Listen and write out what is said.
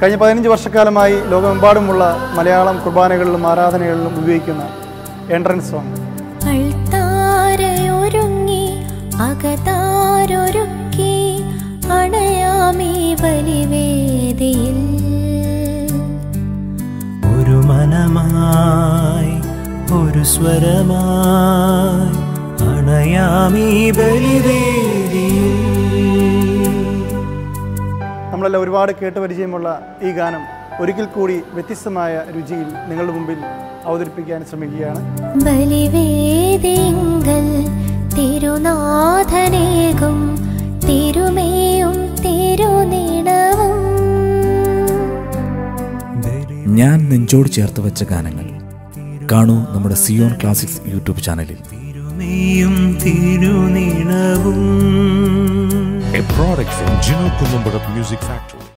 കഴിഞ്ഞ പതിനഞ്ച് വർഷക്കാലമായി ലോകമെമ്പാടുമുള്ള മലയാളം കുർബാനകളിലും ആരാധനകളിലും ഉപയോഗിക്കുന്ന എൻട്രൻസ് സോങ് അൾത്താരയൊരുങ്ങി അകതാരൊരുക്കി അണയാമീ ബലിവേദിയിൽ ഒരു മനമായി ഒരു സ്വരമായി അണയാമീ ബലിവേദിയിൽ നമ്മളെല്ലാം ഒരുപാട് കേട്ട് പരിചയമുള്ള ഈ ഗാനം ഒരിക്കൽ കൂടി വ്യത്യസ്തമായ രുചിയിൽ നിങ്ങളുടെ മുമ്പിൽ അവതരിപ്പിക്കാൻ ശ്രമിക്കുകയാണ് ബലിവേദിങ്കൽ തിരുനാഥനേകും തിരുമേയും തിരുനിണവും ഞാൻ നെഞ്ചോട് ചേർത്ത് വെച്ച ഗാനങ്ങൾ കാണൂ നമ്മുടെ സിയോൺ ക്ലാസിക്സ് യൂട്യൂബ് ചാനലിൽ തിരുമേയും തിരുനിണവും a product from Gino Columbarat Music Factory.